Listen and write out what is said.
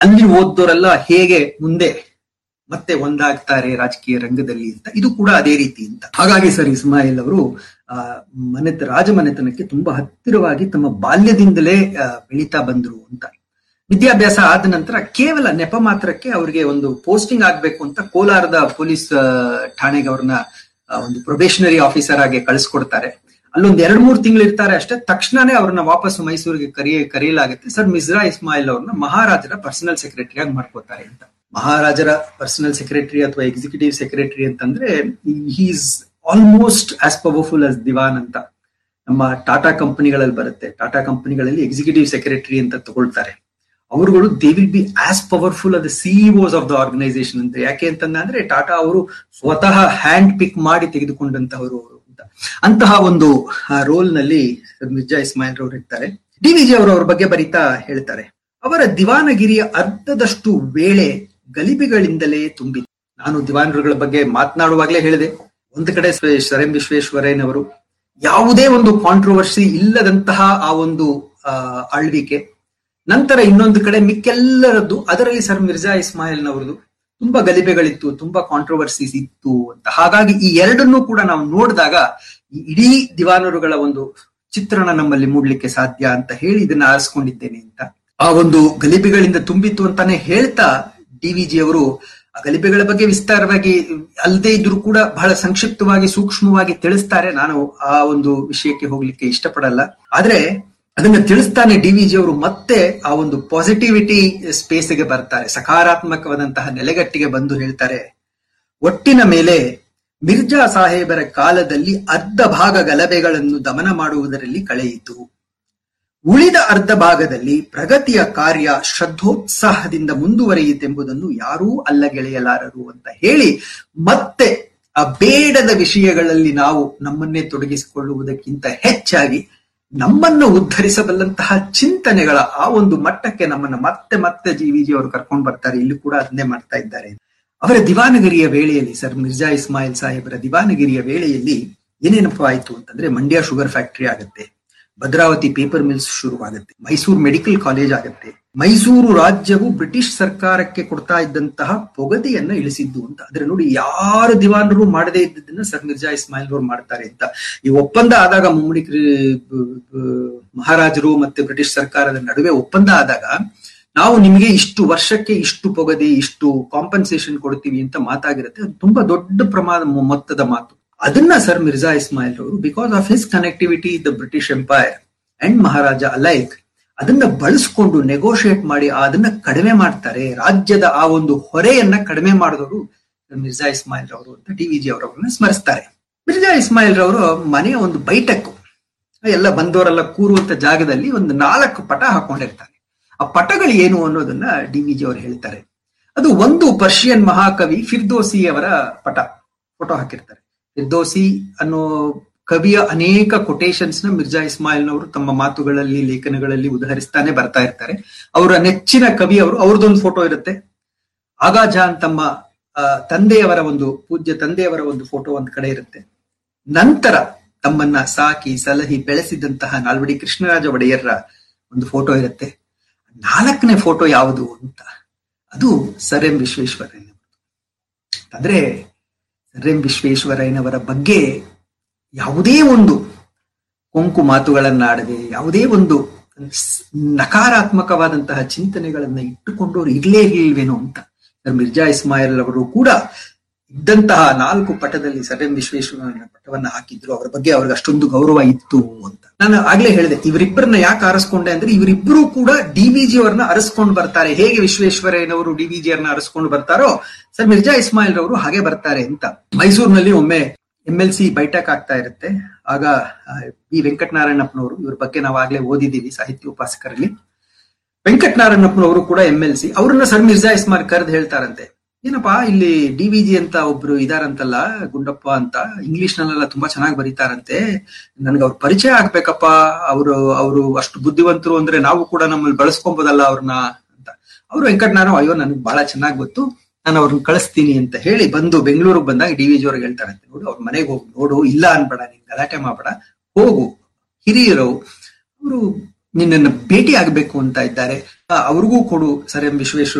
ಅಲ್ಲಿ ಓದ್ದೋರೆಲ್ಲ ಹೇಗೆ ಮುಂದೆ ಮತ್ತೆ ಒಂದಾಗ್ತಾರೆ ರಾಜಕೀಯ ರಂಗದಲ್ಲಿ ಅಂತ ಇದು ಕೂಡ ಅದೇ ರೀತಿ ಅಂತ ಹಾಗಾಗಿ ಸರ್ ಇಸ್ಮಾಯಿಲ್ ಅವರು ಆ ಮನೆತ ರಾಜಮನೆತನಕ್ಕೆ ತುಂಬಾ ಹತ್ತಿರವಾಗಿ ತಮ್ಮ ಬಾಲ್ಯದಿಂದಲೇ ಬೆಳೀತಾ ಬಂದ್ರು ಅಂತ ವಿದ್ಯಾಭ್ಯಾಸ ಆದ ನಂತರ ಕೇವಲ ನೆಪ ಮಾತ್ರಕ್ಕೆ ಅವರಿಗೆ ಒಂದು ಪೋಸ್ಟಿಂಗ್ ಆಗ್ಬೇಕು ಅಂತ ಕೋಲಾರದ ಪೊಲೀಸ್ ಠಾಣೆಗೆ ಅವ್ರನ್ನ ಒಂದು ಪ್ರೊಬೇಷನರಿ ಆಫೀಸರ್ ಆಗಿ ಕಳಿಸ್ಕೊಡ್ತಾರೆ ಅಲ್ಲೊಂದ್ ಎರಡ್ ಮೂರು ತಿಂಗಳು ಇರ್ತಾರೆ ಅಷ್ಟೇ ತಕ್ಷಣನೇ ಅವ್ರನ್ನ ವಾಪಸ್ ಮೈಸೂರಿಗೆ ಕರೆಯ ಕರೆಯಲಾಗುತ್ತೆ ಸರ್ ಮಿಜ್ರಾ ಇಸ್ಮಾಯಿಲ್ ಅವ್ರನ್ನ ಮಹಾರಾಜರ ಪರ್ಸನಲ್ ಸೆಕ್ರೆಟರಿ ಆಗಿ ಮಾಡ್ಕೋತಾರೆ ಅಂತ ಮಹಾರಾಜರ ಪರ್ಸನಲ್ ಸೆಕ್ರೆಟರಿ ಅಥವಾ ಎಕ್ಸಿಕ್ಯೂಟಿವ್ ಸೆಕ್ರೆಟರಿ ಅಂತಂದ್ರೆ is almost as powerful as Diwan ಅಂತ ನಮ್ಮ ಟಾಟಾ ಕಂಪನಿಗಳಲ್ಲಿ ಬರುತ್ತೆ ಟಾಟಾ ಕಂಪನಿಗಳಲ್ಲಿ ಎಕ್ಸಿಕ್ಯೂಟಿವ್ ಸೆಕ್ರೆಟರಿ ಅಂತ ತಗೊಳ್ತಾರೆ ಅವರುಗಳು they will be as powerful ಅದ ಸಿಇಒಸ್ ಆಫ್ ದ ಆರ್ಗನೈಸೇಷನ್ ಅಂತ ಯಾಕೆ ಅಂತಂದ್ರೆ ಟಾಟಾ ಅವರು ಸ್ವತಃ ಹ್ಯಾಂಡ್ ಪಿಕ್ ಮಾಡಿ ತೆಗೆದುಕೊಂಡಂತಹವರು ಅವರು ಅಂತ ಅಂತಹ ಒಂದು ರೋಲ್ ನಲ್ಲಿ ಮಿರ್ಜಾ ಇಸ್ಮಾಯಿಲ್ ಅವರು ಇರ್ತಾರೆ ಡಿ ವಿಜಿ ಅವರು ಅವ್ರ ಬಗ್ಗೆ ಬರೀತಾ ಹೇಳ್ತಾರೆ ಅವರ ದಿವಾನಗಿರಿಯ ಅರ್ಧದಷ್ಟು ವೇಳೆ ಗಲಿಬಿಗಳಿಂದಲೇ ತುಂಬಿತು ನಾನು ದಿವಾನರುಗಳ ಬಗ್ಗೆ ಮಾತನಾಡುವಾಗಲೇ ಹೇಳಿದೆ ಒಂದು ಕಡೆ ಸರ್ ಎಂ ವಿಶ್ವೇಶ್ವರಯ್ಯನವರು ಯಾವುದೇ ಒಂದು ಕಾಂಟ್ರವರ್ಸಿ ಇಲ್ಲದಂತಹ ಆ ಒಂದು ಆಳ್ವಿಕೆ ನಂತರ ಇನ್ನೊಂದು ಕಡೆ ಮಿಕ್ಕೆಲ್ಲರದ್ದು ಅದರಲ್ಲಿ ಸರ್ ಮಿರ್ಜಾ ಇಸ್ಮಾಯಿಲ್ನವರದು ತುಂಬಾ ಗಲಿಬೆಗಳಿತ್ತು ತುಂಬಾ ಕಾಂಟ್ರವರ್ಸೀಸ್ ಇತ್ತು ಅಂತ ಹಾಗಾಗಿ ಈ ಎರಡನ್ನೂ ಕೂಡ ನಾವು ನೋಡಿದಾಗ ಈ ಇಡೀ ದಿವಾನರುಗಳ ಒಂದು ಚಿತ್ರಣ ನಮ್ಮಲ್ಲಿ ಮೂಡ್ಲಿಕ್ಕೆ ಸಾಧ್ಯ ಅಂತ ಹೇಳಿ ಇದನ್ನ ಆರಿಸ್ಕೊಂಡಿದ್ದೇನೆ ಅಂತ ಆ ಒಂದು ಗಲಿಬೆಗಳಿಂದ ತುಂಬಿತ್ತು ಅಂತಾನೆ ಹೇಳ್ತಾ ಡಿ ವಿ ಜಿ ಅವರು ಆ ಗಲಿಬೆಗಳ ಬಗ್ಗೆ ವಿಸ್ತಾರವಾಗಿ ಅಲ್ಲದೆ ಇದ್ರು ಕೂಡ ಬಹಳ ಸಂಕ್ಷಿಪ್ತವಾಗಿ ಸೂಕ್ಷ್ಮವಾಗಿ ತಿಳಿಸ್ತಾರೆ ನಾನು ಆ ಒಂದು ವಿಷಯಕ್ಕೆ ಹೋಗ್ಲಿಕ್ಕೆ ಇಷ್ಟಪಡಲ್ಲ ಆದ್ರೆ ಅದನ್ನ ತಿಳಿಸ್ತಾನೆ ಡಿ ವಿ ಜಿ ಅವರು ಮತ್ತೆ ಆ ಒಂದು ಪಾಸಿಟಿವಿಟಿ ಸ್ಪೇಸ್ಗೆ ಬರ್ತಾರೆ ಸಕಾರಾತ್ಮಕವಾದಂತಹ ನೆಲೆಗಟ್ಟಿಗೆ ಬಂದು ಹೇಳ್ತಾರೆ ಒಟ್ಟಿನ ಮೇಲೆ ಮಿರ್ಜಾ ಸಾಹೇಬರ ಕಾಲದಲ್ಲಿ ಅರ್ಧ ಭಾಗ ಗಲಭೆಗಳನ್ನು ದಮನ ಮಾಡುವುದರಲ್ಲಿ ಕಳೆಯಿತು ಉಳಿದ ಅರ್ಧ ಭಾಗದಲ್ಲಿ ಪ್ರಗತಿಯ ಕಾರ್ಯ ಶ್ರದ್ಧೋತ್ಸಾಹದಿಂದ ಮುಂದುವರಿಯಿತೆಂಬುದನ್ನು ಯಾರೂ ಅಲ್ಲಗೆಳೆಯಲಾರರು ಅಂತ ಹೇಳಿ ಮತ್ತೆ ಆ ಬೇಡದ ವಿಷಯಗಳಲ್ಲಿ ನಾವು ನಮ್ಮನ್ನೇ ತೊಡಗಿಸಿಕೊಳ್ಳುವುದಕ್ಕಿಂತ ಹೆಚ್ಚಾಗಿ ನಮ್ಮನ್ನು ಉದ್ಧರಿಸಬಲ್ಲಂತಹ ಚಿಂತನೆಗಳ ಆ ಒಂದು ಮಟ್ಟಕ್ಕೆ ನಮ್ಮನ್ನ ಮತ್ತೆ ಮತ್ತೆ ಜಿ ವಿ ಜಿ ಅವರು ಕರ್ಕೊಂಡು ಬರ್ತಾರೆ ಇಲ್ಲಿ ಕೂಡ ಅದನ್ನೇ ಮಾಡ್ತಾ ಇದ್ದಾರೆ ಅವರ ದಿವಾನಗಿರಿಯ ವೇಳೆಯಲ್ಲಿ ಸರ್ ಮಿರ್ಜಾ ಇಸ್ಮಾಯಿಲ್ ಸಾಹೇಬರ ದಿವಾನಗಿರಿಯ ವೇಳೆಯಲ್ಲಿ ಏನೇನಪ್ಪ ಆಯ್ತು ಅಂತಂದ್ರೆ ಮಂಡ್ಯ ಶುಗರ್ ಫ್ಯಾಕ್ಟರಿ ಆಗುತ್ತೆ ಭದ್ರಾವತಿ ಪೇಪರ್ ಮಿಲ್ಸ್ ಶುರುವಾಗುತ್ತೆ ಮೈಸೂರು ಮೆಡಿಕಲ್ ಕಾಲೇಜ್ ಆಗುತ್ತೆ ಮೈಸೂರು ರಾಜ್ಯವು ಬ್ರಿಟಿಷ್ ಸರ್ಕಾರಕ್ಕೆ ಕೊಡ್ತಾ ಇದ್ದಂತಹ ಪೊಗದೆಯನ್ನ ಇಳಿಸಿದ್ದು ಅಂತ ಆದ್ರೆ ನೋಡಿ ಯಾರು ದಿವಾನರು ಮಾಡದೇ ಇದ್ದದನ್ನ ಸರ್ ಮಿರ್ಜಾ ಇಸ್ಮಾಯಿಲ್ ಅವರು ಮಾಡ್ತಾರೆ ಅಂತ ಈ ಒಪ್ಪಂದ ಆದಾಗ ಮುಮ್ಮಡಿ ಮಹಾರಾಜರು ಮತ್ತೆ ಬ್ರಿಟಿಷ್ ಸರ್ಕಾರದ ನಡುವೆ ಒಪ್ಪಂದ ಆದಾಗ ನಾವು ನಿಮಗೆ ಇಷ್ಟು ವರ್ಷಕ್ಕೆ ಇಷ್ಟು ಪೊಗದೆ ಇಷ್ಟು ಕಾಂಪನ್ಸೇಷನ್ ಕೊಡ್ತೀವಿ ಅಂತ ಮಾತಾಗಿರುತ್ತೆ ಅದು ತುಂಬಾ ದೊಡ್ಡ ಪ್ರಮಾಣ ಮೊತ್ತದ ಮಾತು ಅದನ್ನ ಸರ್ ಮಿರ್ಜಾ ಇಸ್ಮಾಯಿಲ್ ಅವರು because of his connectivity the British empire and Maharaja alike ಅದನ್ನ ಬಳಸ್ಕೊಂಡು ನೆಗೋಷಿಯೇಟ್ ಮಾಡಿ ಅದನ್ನ ಕಡಿಮೆ ಮಾಡ್ತಾರೆ ರಾಜ್ಯದ ಆ ಒಂದು ಹೊರೆಯನ್ನ ಕಡಿಮೆ ಮಾಡಿದವರು ಮಿರ್ಜಾ ಇಸ್ಮಾಯಿಲ್ ರವರು ಅಂತ ಡಿ ವಿ ಜಿ ಅವರವ್ರನ್ನ ಸ್ಮರಿಸ್ತಾರೆ ಮಿರ್ಜಾ ಇಸ್ಮಾಯಿಲ್ ರವರು ಮನೆಯ ಒಂದು ಬೈಟಕ್ಕು ಎಲ್ಲ ಬಂದವರೆಲ್ಲ ಕೂರುವಂತ ಜಾಗದಲ್ಲಿ ಒಂದು ನಾಲ್ಕು ಪಟ ಹಾಕೊಂಡಿರ್ತಾರೆ ಆ ಪಟಗಳು ಏನು ಅನ್ನೋದನ್ನ ಡಿ ವಿ ಜಿ ಅವರು ಹೇಳ್ತಾರೆ ಅದು ಒಂದು ಪರ್ಷಿಯನ್ ಮಹಾಕವಿ ಫಿರ್ದೋಸಿ ಅವರ ಪಟ ಫೋಟೋ ಹಾಕಿರ್ತಾರೆ ಫಿರ್ದೋಸಿ ಅನ್ನೋ ಕವಿಯ ಅನೇಕ ಕೊಟೇಶನ್ಸ್ ನ ಮಿರ್ಜಾ ಇಸ್ಮಾಯಿಲ್ ನವರು ತಮ್ಮ ಮಾತುಗಳಲ್ಲಿ ಲೇಖನಗಳಲ್ಲಿ ಉದಾಹರಿಸ್ತಾನೆ ಬರ್ತಾ ಇರ್ತಾರೆ ಅವರ ನೆಚ್ಚಿನ ಕವಿ ಅವರು ಅವ್ರದ್ದೊಂದು ಫೋಟೋ ಇರುತ್ತೆ ಆಗಾ ಜಾನ್ ತಮ್ಮ ತಂದೆಯವರ ಒಂದು ಪೂಜ್ಯ ತಂದೆಯವರ ಒಂದು ಫೋಟೋ ಒಂದ್ ಕಡೆ ಇರುತ್ತೆ ನಂತರ ತಮ್ಮನ್ನ ಸಾಕಿ ಸಲಹಿ ಬೆಳೆಸಿದಂತಹ ನಾಲ್ವಡಿ ಕೃಷ್ಣರಾಜ ಒಡೆಯರ್ರ ಒಂದು ಫೋಟೋ ಇರುತ್ತೆ ನಾಲ್ಕನೇ ಫೋಟೋ ಯಾವುದು ಅಂತ ಅದು ಸರ್ ಎಂ ವಿಶ್ವೇಶ್ವರಯ್ಯನವರು ಅಂದ್ರೆ ಸರ್ ಎಂ ವಿಶ್ವೇಶ್ವರಯ್ಯನವರ ಬಗ್ಗೆ ಯಾವುದೇ ಒಂದು ಕೊಂಕು ಮಾತುಗಳನ್ನಾಡದೆ ಯಾವುದೇ ಒಂದು ನಕಾರಾತ್ಮಕವಾದಂತಹ ಚಿಂತನೆಗಳನ್ನ ಇಟ್ಟುಕೊಂಡವ್ರು ಇರ್ಲೇ ಇರ್ಲಿಲ್ವೇನೋ ಅಂತ ಸರ್ ಮಿರ್ಜಾ ಇಸ್ಮಾಯಿಲ್ ಅವರು ಕೂಡ ಇದ್ದಂತಹ ನಾಲ್ಕು ಪಟದಲ್ಲಿ ಸರ್ ಎಂ ವಿಶ್ವೇಶ್ವರಯ್ಯನ ಪಟವನ್ನ ಹಾಕಿದ್ರು ಅವರ ಬಗ್ಗೆ ಅವ್ರಿಗೆ ಅಷ್ಟೊಂದು ಗೌರವ ಇತ್ತು ಅಂತ ನಾನು ಆಗ್ಲೇ ಹೇಳಿದೆ ಇವರಿಬ್ಬರನ್ನ ಯಾಕೆ ಅರಸ್ಕೊಂಡೆ ಅಂದ್ರೆ ಇವರಿಬ್ಬರು ಕೂಡ ಡಿ ವಿ ಜಿ ಅವರನ್ನ ಅರಸ್ಕೊಂಡು ಬರ್ತಾರೆ ಹೇಗೆ ವಿಶ್ವೇಶ್ವರಯ್ಯನವರು ಡಿ ವಿ ಜಿ ಅವರನ್ನ ಅರಸ್ಕೊಂಡು ಬರ್ತಾರೋ ಸರ್ ಮಿರ್ಜಾ ಇಸ್ಮಾಯಿಲ್ ರವರು ಹಾಗೆ ಬರ್ತಾರೆ ಅಂತ ಮೈಸೂರಿನಲ್ಲಿ ಒಮ್ಮೆ ಎಂ ಎಲ್ ಸಿ ಬೈಠಕ್ ಆಗ್ತಾ ಇರುತ್ತೆ ಆಗ ಬಿ ವೆಂಕಟನಾರಾಯಣಪ್ಪನವರು ಇವ್ರ ಬಗ್ಗೆ ನಾವು ಆಗ್ಲೇ ಓದಿದ್ದೀವಿ ಸಾಹಿತ್ಯ ಉಪಾಸಕರಲ್ಲಿ ವೆಂಕಟನಾರಾಯಣಪ್ಪನವರು ಕೂಡ ಎಂ ಎಲ್ ಸಿ ಅವ್ರನ್ನ ಸರ್ ಮಿರ್ಜಾ ಇಸ್ಮಾಯಿಲ್ ಕರೆದು ಹೇಳ್ತಾರಂತೆ ಏನಪ್ಪಾ ಇಲ್ಲಿ ಡಿ ವಿ ಜಿ ಅಂತ ಒಬ್ರು ಇದಾರಂತಲ್ಲ ಗುಂಡಪ್ಪ ಅಂತ ಇಂಗ್ಲಿಷ್ ನಲ್ಲೆಲ್ಲ ತುಂಬಾ ಚೆನ್ನಾಗಿ ಬರೀತಾರಂತೆ ನನ್ಗೆ ಅವ್ರ ಪರಿಚಯ ಆಗ್ಬೇಕಪ್ಪ ಅವರು ಅವರು ಅಷ್ಟು ಬುದ್ಧಿವಂತರು ಅಂದ್ರೆ ನಾವು ಕೂಡ ನಮ್ಮಲ್ಲಿ ಬಳಸ್ಕೊಬೋದಲ್ಲ ಅವ್ರನ್ನ ಅಂತ ಅವ್ರು ವೆಂಕಟನಾರಾಯಣ ಅಯ್ಯೋ ನನ್ಗೆ ಬಹಳ ಚೆನ್ನಾಗಿ ಗೊತ್ತು ನಾನು ಅವ್ರನ್ನ ಕಳಿಸ್ತೀನಿ ಅಂತ ಹೇಳಿ ಬಂದು ಬೆಂಗಳೂರಿಗೆ ಬಂದಾಗ ಡಿ ವಿ ಜಿ ಅವ್ರಿಗೆ ಹೇಳ್ತಾರಂತೆ ನೋಡು ಅವ್ರ ಮನೆಗೆ ಹೋಗಿ ನೋಡು ಇಲ್ಲ ಅನ್ಬೇಡ ನೀನ್ ಗಲಾಟೆ ಮಾಡಬೇಡ ಹೋಗು ಹಿರಿಯರು ಅವರು ನಿನ್ನನ್ನು ಭೇಟಿ ಆಗ್ಬೇಕು ಅಂತ ಇದ್ದಾರೆ ಅವ್ರಿಗೂ ಕೊಡು ಸರ್ ಎಂ ವಿಶ್ವೇಶ್ವರ